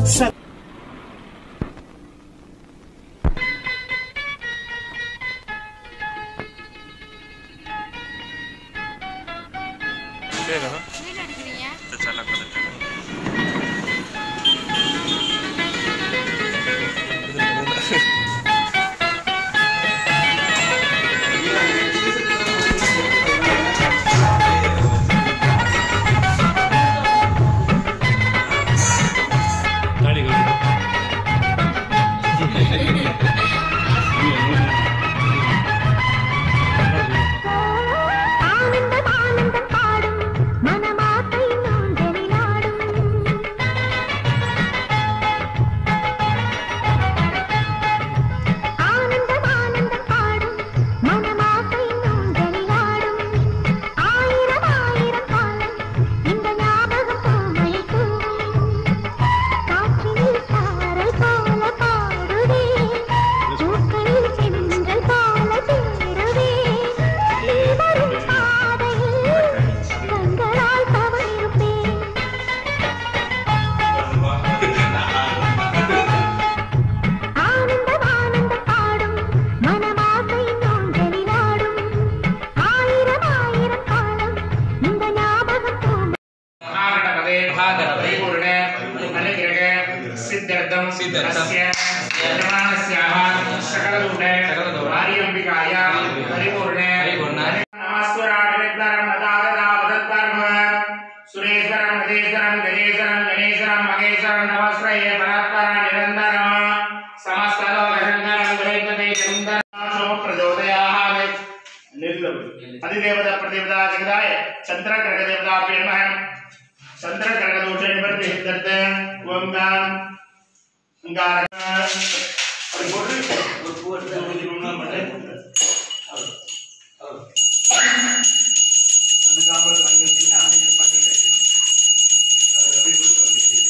வீடு எடுக்கிறீங்க ஆனந்தம் ஆனந்தம் பாடும் மனமாத்தை நோஞ்சலினாடும் ஆனந்தம் ஆனந்தம் பாடும் மனமாத்தை நோஞ்சலினாடும் ஆயிரம் ஆயிரம் காலம் இந்த ஞாபகம் பூமழை தூவும் காற்றினில் சாரல் போல பாடுதே பூக்களில் சென்றல் போல சேருதே நீ வரும் பாதையில் கண்களால் தவறிருப்பேன் ஆனந்தம் ஆனந்தம் பாடும் மனமாசை நோஞ்சலினாடும் ஆயிரம் ஆயிரம் காலம் இந்த ஞாபகம் பூமி महागणपते परिपूर्णे अनुग्रहे सिद्ध्यर्थं अस्य यजमानस्याः सकलदूते वार्यम्बिकाया परिपूर्णे नमस्वराडिविद्वरं नदाददावदत्पर्म सुरेश्वरं गजेश्वरं गजेश्वरं गणेश्वरं महेश्वरं नमस्त्रये परात्परा निरन्तरं समस्तलोकशङ्करं गुरेन्द्रते सुन्दरं प्रचोदयामि अधिदेवता प्रतिदेवता जगदाय चंद्र ग्रह देवता नमः चंद्र ग्रह दोष निवृत्ति सिद्धार्थ ओम दान अंगार ஒரு பொருள் ஒரு பூ எடுத்து ஊற்றிக்கணும்னா மட்டும் அந்த காம்பஸ் வாங்கி வச்சீங்கன்னா அப்படியே பாட்டி கிடைக்கும் அது அப்படியே கொடுத்து வச்சுக்கிறீங்க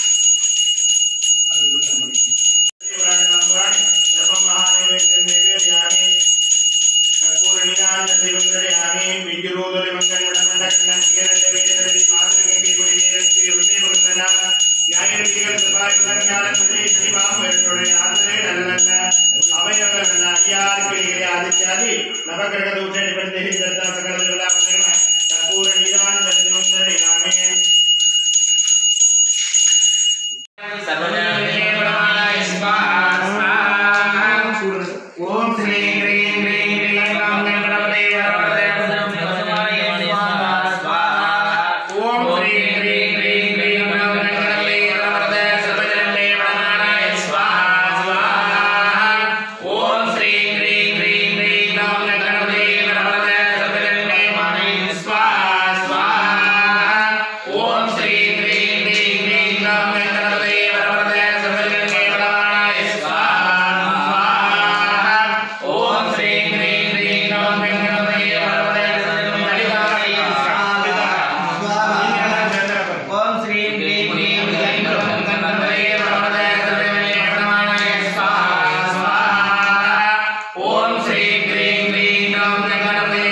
அது கொடுத்து நம்ம சர்வம் மகாநேவேத்தியம் நிவேதியாமி கற்பூரணியான் திவந்தரையாமி விஜுரோதரி மங்கன் விடமண்டக்கண்ணன் கிரண்ட வேதரதி மாதங்கை குடி நீரத்தி உதய பக்தனா ஞாயிறுகள் சுபாயுதன் ஞானம் விஜய் சிவாம் என்னுடைய ஆதரே நல்லல்ல அவையவர் நல்ல அடியாருக்கு இங்கே ஆதித்யாதி நவகிரக தூஷ நிபந்தே சர்தா சகல விலாசேம கற்பூரணியான் திவந்தரையாமி ஓம் ஸ்ரீ ஹ்ரீம் ஹ்ரீம் ஹ்ரீம் ராம் கணபதே வரவரதே ஓம் ஸ்ரீ ஹ்ரீம் ஹ்ரீம் ஹ்ரீம் ராம் கணபதே வரவரதே சர்வஜனே வரணாய ஸ்வாஹா ஸ்வாஹா ஓம் ஸ்ரீ ஹ்ரீம் ஹ்ரீம் ஹ்ரீம் ராம் கணபதே வரவரதே சர்வஜனே வரணாய ஸ்வாஹா ஸ்வாஹா ஓம் ஸ்ரீ ஹ்ரீம் ஹ்ரீம் ஹ்ரீம் ராம் கணபதே வரவரதே சர்வஜனே வரணாய ஸ்வாஹா ஸ்வாஹா ஓம் ஸ்ரீ ஹ்ரீம் ஹ்ரீம் ராம் கணபதே வரவரதே சர்வஜனே ஓம் ஸ்ரீ ஹ்ரீம் ஹ்ரீம் ஹ்ரீம் ரம் கணபதே ஓம் ஸ்ரீ ஹ்ரீம் ஹ்ரீம் ராம் கணபதே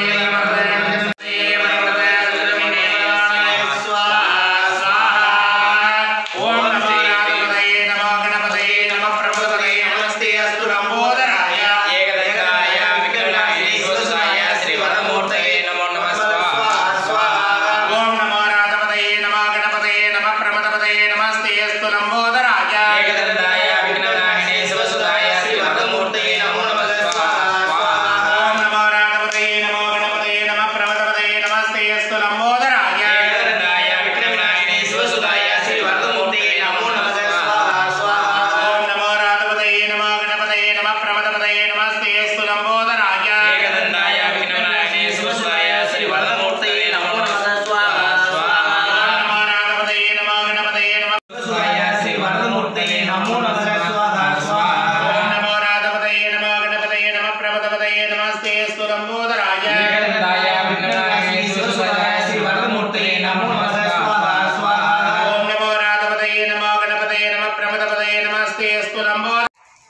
ஓம் நமோ நாராயணாய நமோ கணபதே நமோ பிரபுதே நமஸ்தே அஸ்து லம்போதராய ஏகதந்தாய விக்ரமாய சுதசாய ஸ்ரீ வரமூர்த்தயே நமோ நமஸ்வாஹா ஓம் நமோ ராதபதே நமோ கணபதே நமோ பிரமதபதே நமஸ்தே அஸ்து லம்போதராய ஏகதந்தாய விக்ரமாய சுதசாய ஸ்ரீ வரமூர்த்தயே நமோ நமஸ்வாஹா ஓம் நமோ ராதபதே நமோ கணபதே நமோ பிரமதபதே நமஸ்தே அஸ்து லம்போதராய ஏகதந்தாய விக்ரமாய சுதசாய ஸ்ரீ வரமூர்த்தயே நமோ நமஸ்வாஹா ஓம் நமோ ராதபதே நமோ கணபதே நமோ பிரமதபதே நமஸ்தே அஸ்து லம்போதராய ஏகதந்தாய விக்ரமாய சுதசாய ஸ்ரீ வரமூர்த்தயே நமோ நமஸ்வாஹா ஓம் நமோ ராதபதே நமோ கணபதே நமோ சுதசாய ஸ்ரீ வரமூர்த்தயே நமோ நமஸ்வாஹா ஓம் நமோ ராதபதே நமோ கணபதே நமோ பிரமதபதே நமஸ்தே அஸ்து லம்போதராய ஏகதந்தாய விக்ரமாய சுதசாய ஸ்ரீ வரமூர்த்தயே நமோ நமஸ்வாஹா ஓம் நமோ ராதபதே நமோ கணபதே நமோ பிரமதபதே நமஸ்தே அஸ்து லம்போதராய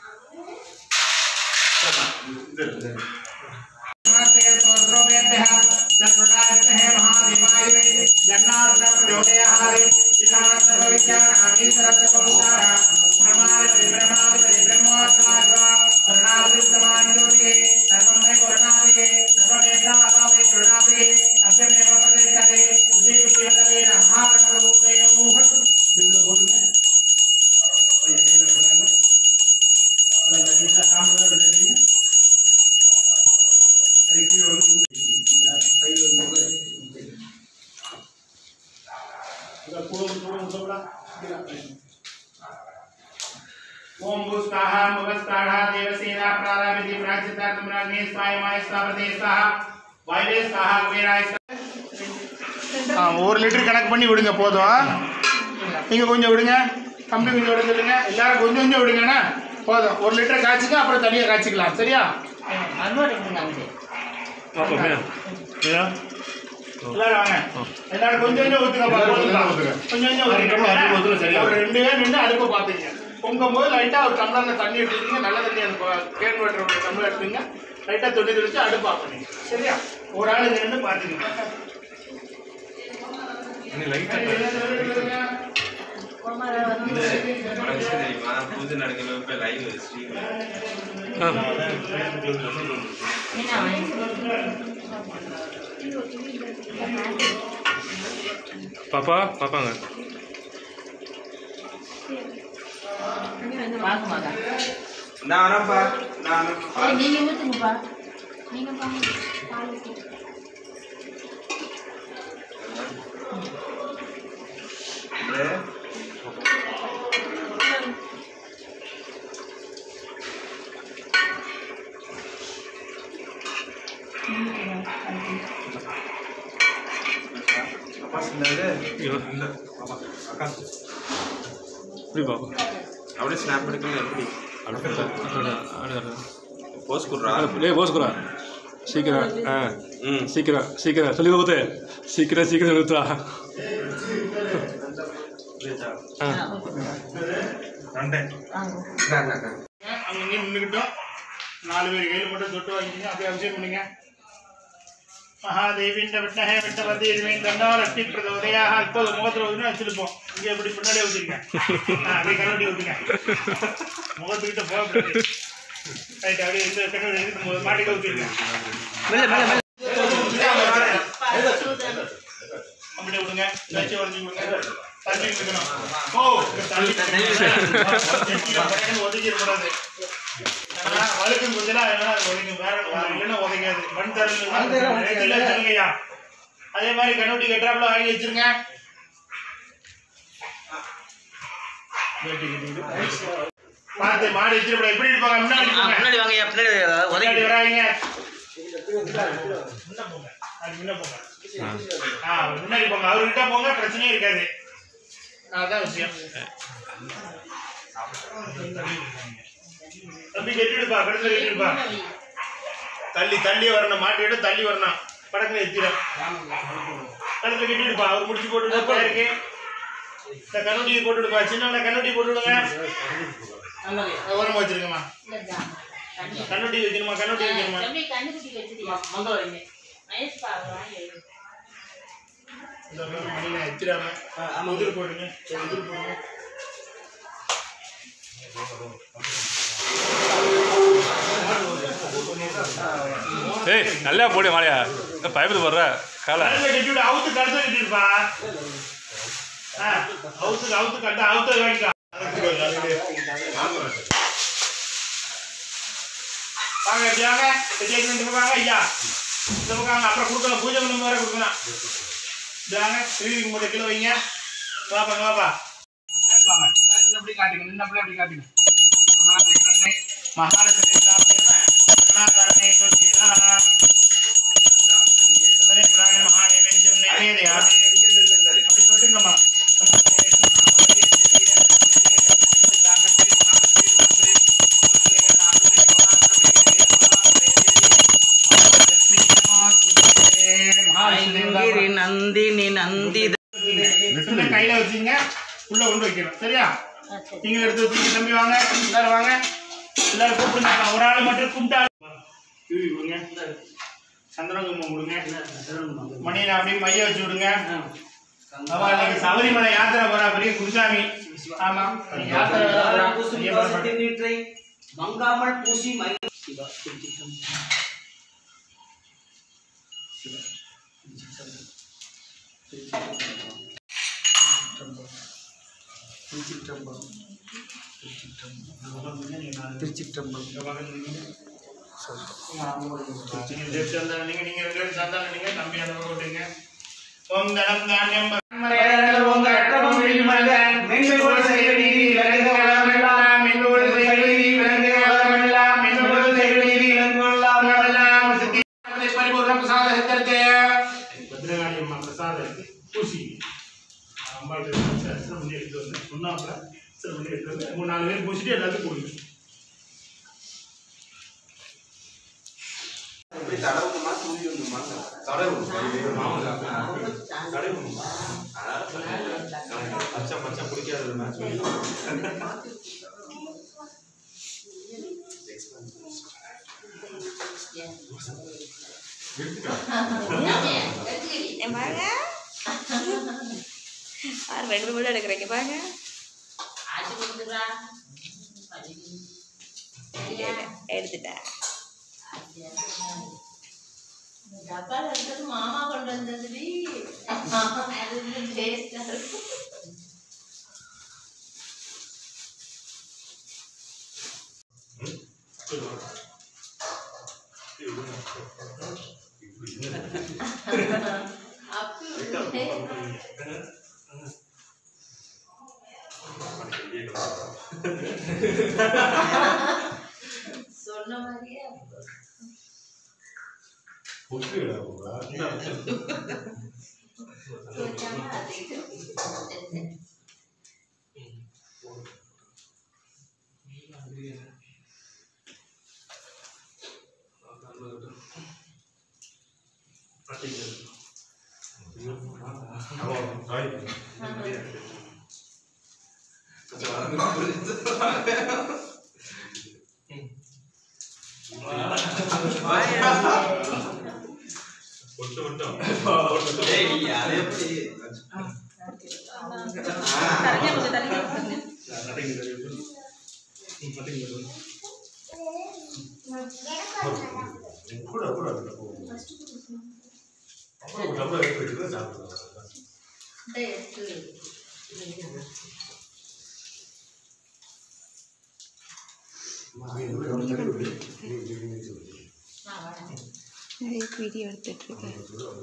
नमस्ते स्वद्रोपेभ्यः तत्प्रदायत्ते महादेवाय जन्नाथ प्रचोदयात् ओम भूस्ताः मुगस्ताः देवसेना प्रारंभिति प्राचितार्थं राज्ञे स्वायमाय स्वापते स्वाहा वायवे स्वाहा कुबेराय ஆ ஒரு லிட்டர் கணக்கு பண்ணி விடுங்க போதும் நீங்கள் கொஞ்சம் விடுங்க தம்பி கொஞ்சம் விட சொல்லுங்க எல்லாரும் கொஞ்சம் கொஞ்சம் விடுங்கண்ணா போதும் ஒரு லிட்டர் காய்ச்சிங்க அப்புறம் தனியாக காய்ச்சிக்கலாம் சரியா எல்லாரும் வாங்க எல்லாரும் கொஞ்சம் கொஞ்சம் ஊற்றுங்கப்பா கொஞ்சம் கொஞ்சம் ஊற்றுங்க ஒரு ரெண்டு பேர் நின்று அடுப்பு பார்த்துங்க பொங்கும் போது லைட்டாக ஒரு டம்ளர்ல தண்ணி எடுத்துக்கிங்க நல்ல தண்ணி அந்த கேன் வாட்டர் டம்ளர் எடுத்துங்க லைட்டாக தொட்டி தெளிச்சு அடுப்பு ஆஃப் பண்ணுங்க சரியா ஒரு ஆள் இங்க நின்று பார்த்துங்க தெரியுமா பூஜை நடக்கல இப்ப லைவ் ஸ்ட்ரீம் பாப்பா பாப்பாங்க நான் வரேன்ப்பா நான் வரேன்ப்பா. நீங்க ஊத்துங்கப்பா நீங்க போங்க பால் ஊத்து. இது அப்பா சொன்னது ஐயோ இல்ல பாப்பா அக்கா இப்படி பாப்பா அப்படியே ஸ்னாப் எடுக்கணும் எப்படி போஸ் குடுறா ஏ போஸ்குரா சீக்கிரம் ஆ ம் சீக்கிரம் சீக்கிரம் சொல்லி ஊத்து சீக்கிரம் சீக்கிரம் ஊத்துறா ஆ அங்கே நின்றுக்கிட்டோம் நாலு பேர் கையில் மட்டும் தொட்டு வாங்கிக்கிங்க அப்படியே அபிஷேகம் பண்ணுங்க மகாதேவின் விட்டகே விட்டபதி இதுவேன் தண்டா லட்சுமி பிரதோதயாக இப்போ முகத்தில் ஊதுனா வச்சிருப்போம் இங்கே இப்படி பின்னாடியே ஊற்றிருங்க ஆ அப்படியே கண்ணாடி ஊற்றுங்க முகத்துக்கிட்ட போக ரைட் அப்படியே இந்த கண்ணாடி எடுத்து மாட்டிக்க ஊற்றிருங்க அப்படியே விடுங்க லட்சி உடஞ்சி விடுங்க தண்ணி இருக்கணும் ஓ தண்ணி தண்ணி ஒதுக்கிடக்கூடாது ஆனா, வழுக்கும் கொஞ்சம் ஒதுங்கும் வேற இல்லைன்னா உதைக்காது மண் தருங்கய்யா அதே மாதிரி கண்ணுட்டி கட்டுறாப்புல வாங்கி வச்சிருங்க பார்த்து மாடு வச்சிருப்பா எப்படி இருப்பாங்க முன்னாடி போங்க. முன்னாடி வாங்க பின்னாடி முன்னாடி வராங்க முன்ன போங்க அது முன்ன போங்க ஆ முன்னாடி போங்க அவர்கிட்ட போங்க பிரச்சனையே இருக்காது அதான் விஷயம் தம்பி கட்டிடுப்பா கடைசியில் கட்டிடுப்பா தள்ளி தள்ளி வரணும் மாட்டி விட்டு தள்ளி வரணும் படக்குல எத்திடும் கழுத்துல கட்டிடுப்பா அவர் முடிச்சு போட்டு இருக்கு இந்த கண்ணுட்டி போட்டுடுப்பா சின்ன கண்ணுட்டி போட்டு விடுங்க ஓரமா வச்சிருக்கமா கண்ணுட்டி வைக்கணுமா கண்ணுட்டி வைக்கணுமா இந்த மாதிரி மணியில எத்திடாம உதிர் போடுங்க உதிர் போடுங்க ஏய் நல்லா போடு மாலையா பயப்பது போடுற காலை கழுத்துல கட்டிவிடு அவுத்து கழுத்துல கட்டிடுப்பா ஆ அவுத்து அவுத்து கட்ட அவுத்து வாங்கிக்கோ வாங்க இப்படி வாங்க பெரிய இந்த பக்கம் வாங்க ஐயா இந்த பக்கம் வாங்க அப்புறம் கொடுக்கலாம் பூஜை பண்ண வேற கொடுக்கலாம் இப்படி வாங்க திருவிக்கு மூணு கிலோ வைங்க வாப்பா இங்க வாப்பா சேர்ந்து வாங்க சேர்ந்து அப்படி காட்டுங்க நின்று அப்படியே அப்படி காட்டுங்க மகாலட்சுமி கருணாகரனே சொத்தினா சதனை புராண மகாநைவேத்தியம் நைவேதியாமி அப்படி சொல்லுங்கம்மா ஐங்கிரி நந்தினி நந்தி இந்த கையில வச்சுங்க உள்ள கொண்டு வைக்கணும் சரியா நீங்க எடுத்து வச்சுங்க தம்பி வாங்க எல்லாரும் வாங்க எல்லாரும் கூப்பிடுங்க ஒரு ஆள் மட்டும் கும்பிட்டா இழுவி கொடுங்க சந்திரகுமம் கொடுங்க மணியில அப்படியே மைய வச்சு விடுங்க ஆமா இன்னைக்கு சபரிமலை யாத்திரை போறா பெரிய குருசாமி ஆமா இன்னைக்கு யாத்திரை போறா. பெரிய புறப்பட்டு. மங்காமல் பூசி மை சிவா திருச்சிற்றம்பலம். சிவா திருச்சிற்றம்பலம் திருச்சிற்றம்பலம் நீங்க left சந்தானம் நீங்க, நீங்க ரெண்டு பேரும் சந்தானம் நீங்க, தம்பி அந்த பக்கம் விட்டுங்க. ஓம் தனம் தானியம் பரமரையர்கள் ஓங்க ரத்தமும் விழிமல்க. மின்னுள் செய்வநீதி விளங்க வளமெல்லாம். மின்னுள் செய்வநீதி விளங்க வளமெல்லாம். மின்னுள் செய்வநீதி விளங்க வளமெல்லாம். சித்தி பரிபூர்ண பிரசாத சித்தர்த்தே. பத்ரகாளி அம்மா பிரசாதத்துக்கு பூசி அம்பாளுக்கு சிரமம் பண்ணி எடுத்து வந்து சொன்னாப்புல சிரமம் பண்ணி எடுத்து வந்து மூணு நாலு பேர் பூசிட்டு எல்லாத்துக்கும் கொடுங்க தடவுமா தூவி வந்துமா தடவுமா பச்சை பச்சை பிடிக்காது மேட்ச் என் பாருங்க ஆறு ரெண்டு மட்டும் எடுக்கிறீங்க பாருங்க எடுத்துட்டேன் மாமா கொண்டு வந்ததுடி அது டேஸ்டா இருக்கும் அப்படி சொன்ன மாதிரியே கொஞ்சமா அதிகம். விட்டு விட்டோம் ஏய் நீ அதை எப்படி தரங்க கொஞ்சம் தரங்க டேஸ்ட் நான் வரேன் நிறைய வீடியோ எடுத்துட்டு இருக்கேன்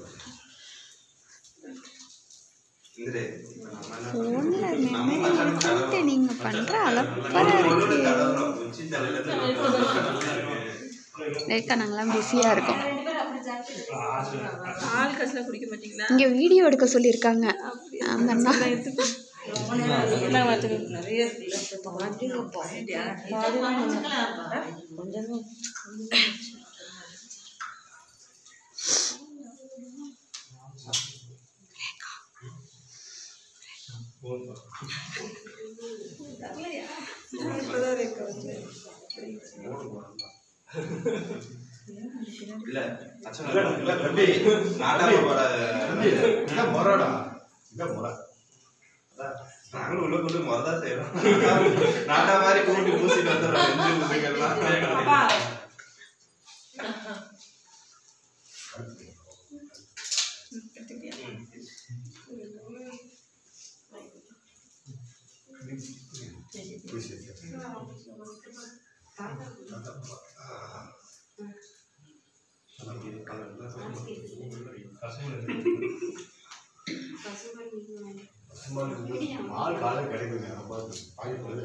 இந்திரே இப்ப நம்ம என்ன ஃபோனில் நம்ம மெமரி மச்சான் எடுத்துட்டு நீங்கள் பண்ணுற அலப்பற ஒரு இருக்கு தடவை உச்சி தலையில லேக்கா நாங்களாம் பிஸியாக இருக்கோம் ரெண்டு பேரும் அப்படி சாப்பிட்டு ஆள் கசில் குடிக்க மாட்டீங்களா இங்கே வீடியோ எடுக்க சொல்லியிருக்காங்க அந்த அண்ணா இல்ல அச்சா இல்ல தம்பி நாட்டாம போடாத நாங்களும் உள்ள கொண்டு முறதான் செய்யறோம் நாட்டா மாதிரி கூட்டி பூசிட்டு வந்துடுறோம் நெஞ்சு முதுகெல்லாம் ஆள் காலம் கிடைக்குங்க ரொம்ப வாய்ப்பு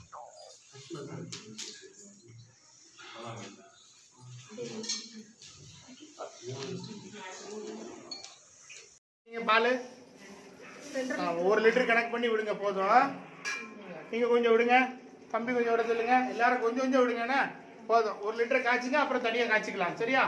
நீங்க பால் ஆ, ஒரு லிட்டர் கணக்கு பண்ணி விடுங்க போதும் நீங்க கொஞ்சம் விடுங்க தம்பி கொஞ்சம் விட சொல்லுங்க எல்லாரும் கொஞ்சம் கொஞ்சம் விடுங்கண்ணா போதும் ஒரு லிட்டர் காய்ச்சிங்க அப்புறம் தனியாக காய்ச்சிக்கலாம் சரியா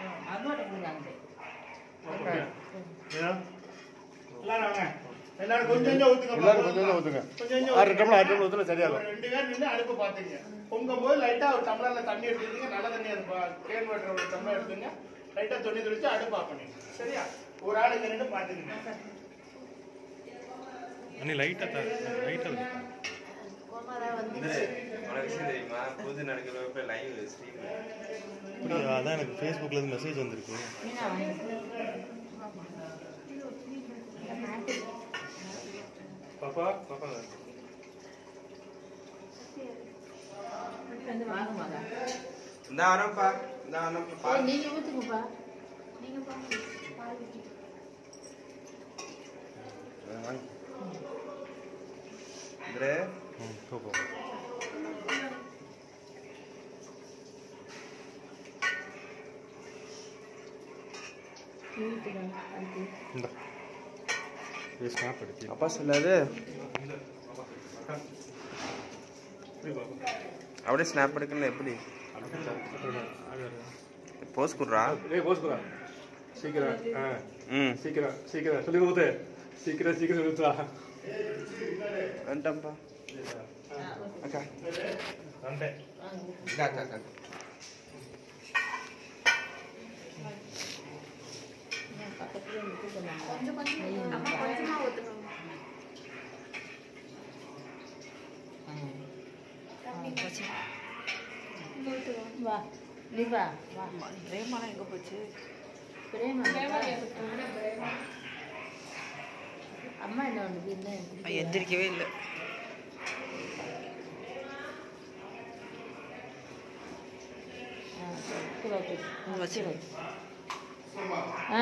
ஓகே. ஏதோ? எல்லாரும் வாங்க எல்லாரும் கொஞ்சம் கொஞ்சம் ஊத்துங்க எல்லாரும் கொஞ்சம் கொஞ்சம் ஊத்துங்க. கொஞ்சம் கொஞ்சம் ஆறு ஊத்துங்க. டம்ளர் ஆறு டம்ளர் ஊத்துனா சரியா ஒரு இருக்கும் ரெண்டு பேர் நின்று அடுப்பு பார்த்துங்க பொங்கும் போது லைட்டா ஒரு டம்ளர்ல தண்ணி எடுத்துக்கிங்க நல்ல தண்ணி அது கேன் வாட்டர் ஒரு டம்ளர் எடுத்துங்க லைட்டா தண்ணி தெளிச்சு அடுப்பு ஆஃப் பண்ணிடுங்க சரியா ஒரு ஆள் இங்க நின்று பார்த்துங்க அண்ணி லைட்டாக த லைட்டாக கோமாதா வந்து இந்த உனக்கு விஷயம் தெரியுமா பூஜை நடக்கிறப்ப லைவ் ஸ்ட்ரீம் அப்படியா அதான் எனக்கு ஃபேஸ்புக்கில் மெசேஜ் வந்திருக்கு பாப்பா பாப்பா வந்து வாங்க மகா இந்த வரப்பா இந்த வரப்பா ஏய், பால் நீங்க ஊத்துங்கப்பா நீங்க பாருங்க பால் ஊத்தி. இந்த ம் போ போ ஊத்துங்க அதுக்கு இந்த இது ஸ்னாப் எடுத்து அப்பா சொல்லாது அப்படியே ஸ்னாப் எடுக்கணும் எப்படி போஸ் குடுறா ஏய் போஸ் குரா சீக்கிரம் ஆ ம் சீக்கிரம் சீக்கிரம் சொல்லி ஊத்து சீக்கிரம் சீக்கிரம் ஊத்துவா வந்துட்டேன்ப்பா அக்கா வந்தேன் அக்கா அக்கா அக்கா பக்கத்துல நிக்க சொன்னாங்க அம்மா கொஞ்சமா ஊற்றணும் வா நீ வா வா பிரேமாலாம் எங்க போச்சு பிரேமா அம்மா என்ன பண்ணுது என்ன எந்திரிக்கவே இல்லை வச்சிரு. ஆ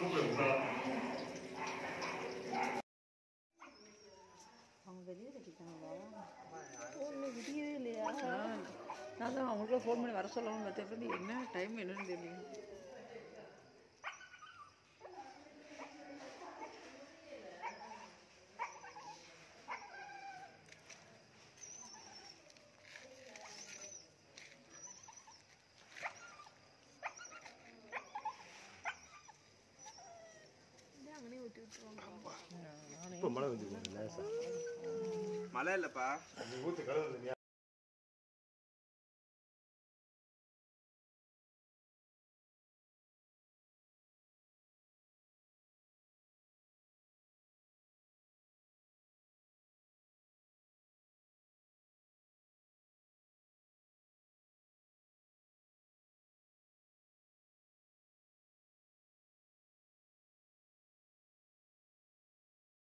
அவங்க வெளியே கட்டிட்டாங்களா ஒன்றும் விடியவே இல்லையா நான் தான் அவங்களுக்கு ஃபோன் பண்ணி வர சொல்லணும்னு பார்த்தேன் என்ன டைம் என்னன்னு தெரியல இப்போ மழை வந்து லேசா மழை இல்லைப்பா நீ ஊற்று கலந்து